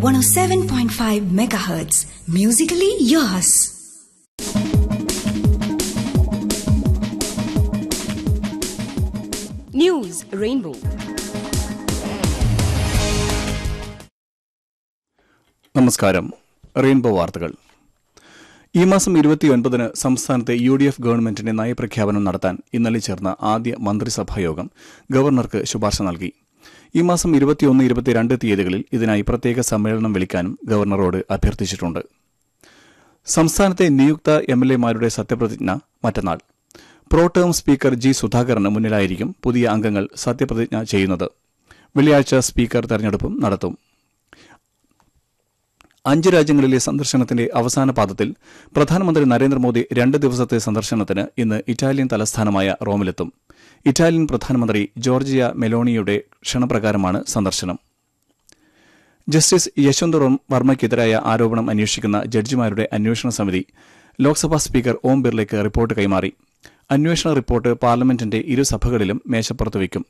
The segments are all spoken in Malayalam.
107.5 megahertz. Musically yours. News Rainbow. നമസ്കാരം റെയിൻബോ വാർത്തകൾ ഈ മാസം ഇരുപത്തിയൊൻപതിന് സംസ്ഥാനത്തെ യു ഡി എഫ് ഗവൺമെന്റിന്റെ നയപ്രഖ്യാപനം നടത്താൻ ഇന്നലെ ചേർന്ന ആദ്യ മന്ത്രിസഭാ യോഗം ഗവർണർക്ക് ശുപാർശ നൽകി ഈ മാസം ഇരുപത്തിയൊന്ന് ഇരുപത്തിരണ്ട് തീയതികളിൽ ഇതിനായി പ്രത്യേക സമ്മേളനം വിളിക്കാനും ഗവർണറോട് അഭ്യർത്ഥിച്ചിട്ടുണ്ട് സംസ്ഥാനത്തെ നിയുക്ത എം എൽ എമാരുടെ സത്യപ്രതിജ്ഞ മറ്റന്നാൾ പ്രോ ടേം സ്പീക്കർ ജി സുധാകരന് മുന്നിലായിരിക്കും പുതിയ അംഗങ്ങൾ സത്യപ്രതിജ്ഞ ചെയ്യുന്നത് വെള്ളിയാഴ്ച സ്പീക്കർ തെരഞ്ഞെടുപ്പും നടത്തും അഞ്ച് രാജ്യങ്ങളിലെ സന്ദർശനത്തിന്റെ അവസാന പാദത്തിൽ പ്രധാനമന്ത്രി നരേന്ദ്രമോദി രണ്ട് ദിവസത്തെ സന്ദർശനത്തിന് ഇന്ന് ഇറ്റാലിയൻ തലസ്ഥാനമായ റോമിലെത്തും ഇറ്റാലിയൻ പ്രധാനമന്ത്രി ജോർജിയ മെലോണിയുടെ ക്ഷണപ്രകാരമാണ് സന്ദർശനം ജസ്റ്റിസ് യശ്വന്ത് വർമ്മയ്ക്കെതിരായ ആരോപണം അന്വേഷിക്കുന്ന ജഡ്ജിമാരുടെ അന്വേഷണ സമിതി ലോക്സഭാ സ്പീക്കർ ഓം ബിർലയ്ക്ക് റിപ്പോർട്ട് കൈമാറി അന്വേഷണ റിപ്പോർട്ട് പാർലമെന്റിന്റെ ഇരുസഭകളിലും മേശപ്പുറത്ത് വയ്ക്കും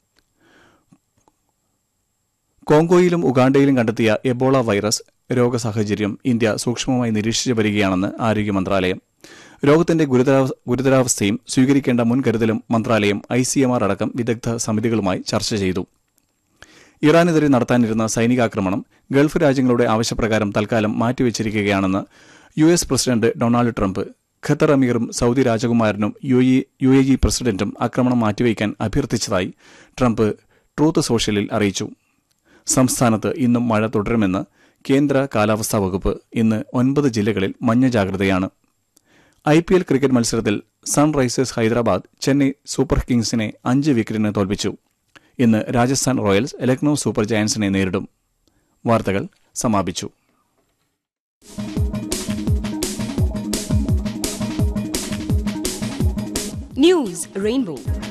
കോങ്കോയിലും ഉഗാണ്ടയിലും കണ്ടെത്തിയ എബോള വൈറസ് രോഗസാഹചര്യം ഇന്ത്യ സൂക്ഷ്മമായി നിരീക്ഷിച്ചു വരികയാണെന്ന് ആരോഗ്യ മന്ത്രാലയം രോഗത്തിന്റെ ഗുരുതരാവ- ഗുരുതരാവസ്ഥയും സ്വീകരിക്കേണ്ട മുൻകരുതലും മന്ത്രാലയം ഐ സി എം ആർ അടക്കം വിദഗ്ധ സമിതികളുമായി ചർച്ച ചെയ്തു ഇറാനെതിരെ നടത്താനിരുന്ന സൈനികാക്രമണം ഗൾഫ് രാജ്യങ്ങളുടെ ആവശ്യപ്രകാരം തൽക്കാലം മാറ്റിവച്ചിരിക്കുകയാണെന്ന് U S president Donald Trump Qatar അമീറും സൌദി രാജകുമാരനും U A U A E പ്രസിഡന്റും ആക്രമണം മാറ്റിവയ്ക്കാൻ അഭ്യർത്ഥിച്ചതായി ട്രംപ് ട്രൂത്ത് സോഷ്യലിൽ അറിയിച്ചു സംസ്ഥാനത്ത് ഇന്നും മഴ തുടരുമെന്ന് കേന്ദ്ര കാലാവസ്ഥാ വകുപ്പ് ഇന്ന് ഒൻപത് ജില്ലകളിൽ മഞ്ഞ ജാഗ്രതയാണ് ഐ പി എൽ ക്രിക്കറ്റ് മത്സരത്തിൽ സൺറൈസേഴ്സ് ഹൈദരാബാദ് ചെന്നൈ സൂപ്പർ കിങ്സിനെ അഞ്ച് വിക്കറ്റിന് തോൽപ്പിച്ചു ഇന്ന് രാജസ്ഥാൻ റോയൽസ് ലക്നൌ സൂപ്പർ ജയൻസിനെ നേരിടും വാർത്തകൾ സമാപിച്ചു News Rainbow.